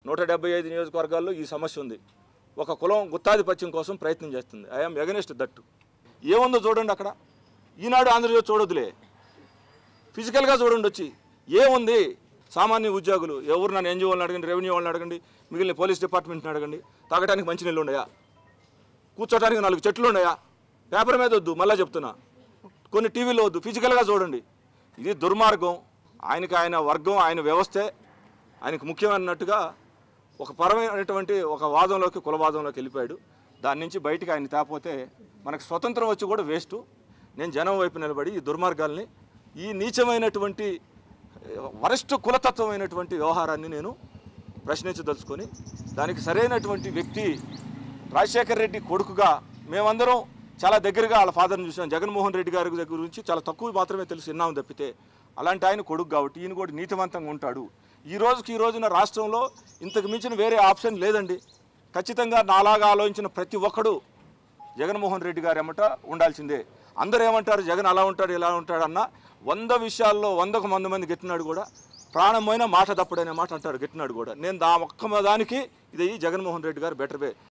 నూట డెబ్బై ఐదు నియోజకవర్గాల్లో ఈ సమస్య ఉంది ఒక కులం గుత్తాధిపత్యం కోసం ప్రయత్నం చేస్తుంది ఐఎమ్ ఎగనెస్ట్ దట్టు ఏముందో చూడండి అక్కడ ఈనాడు ఆంధ్రజ్యోతి చూడొద్దులే ఫిజికల్గా చూడండి వచ్చి ఏముంది సామాన్య ఉద్యోగులు ఎవరు నన్ను ఎన్జిఓ వాళ్ళని అడగండి రెవెన్యూ వాళ్ళని అడగండి మిగిలిన పోలీస్ డిపార్ట్మెంట్ని అడగండి తాగడానికి మంచినీళ్ళు ఉన్నాయా కూర్చోటానికి నాలుగు చెట్లు ఉన్నాయా పేపర్ మీద వద్దు మళ్ళీ చెప్తున్నా కొన్ని టీవీలో వద్దు ఫిజికల్గా చూడండి ఇది దుర్మార్గం ఆయనకి ఆయన వర్గం ఆయన వ్యవస్థే ఆయనకు ముఖ్యమైనట్టుగా ఒక పరమైనటువంటి ఒక వాదంలోకి కులవాదంలోకి వెళ్ళిపోయాడు దాని నుంచి బయటికి ఆయన తేపోతే మనకు స్వతంత్రం వచ్చి కూడా వేస్ట్ నేను జనం వైపు నిలబడి ఈ దుర్మార్గాల్ని ఈ నీచమైనటువంటి వరస్ట్ కులతత్వమైనటువంటి వ్యవహారాన్ని నేను ప్రశ్నించదలుచుకొని దానికి సరైనటువంటి వ్యక్తి రాజశేఖర్ రెడ్డి కొడుకుగా మేమందరం చాలా దగ్గరగా వాళ్ళ ఫాదర్ని చూసాం జగన్మోహన్ రెడ్డి గారి దగ్గర గురించి చాలా తక్కువ మాత్రమే తెలిసి విన్నాం తప్పితే అలాంటి ఆయన కొడుకు కాబట్టి ఈయన కూడా నీతివంతంగా ఉంటాడు ఈ రోజుకి ఈ రోజున రాష్ట్రంలో ఇంతకు మించిన వేరే ఆప్షన్ లేదండి ఖచ్చితంగా నాలాగా ఆలోచించిన ప్రతి ఒక్కడు జగన్మోహన్ రెడ్డి గారు ఎమ్మట ఉండాల్సిందే అందరూ ఏమంటారు జగన్ అలా ఉంటాడు ఇలా ఉంటాడు అన్న వంద విషయాల్లో వందకు వంద మంది గెట్టినాడు కూడా ప్రాణమైన మాట తప్పుడనే మాట అంటాడు గెట్టినాడు కూడా నేను దా ఒక్క దానికి ఇది జగన్మోహన్ రెడ్డి గారు బెటర్ వే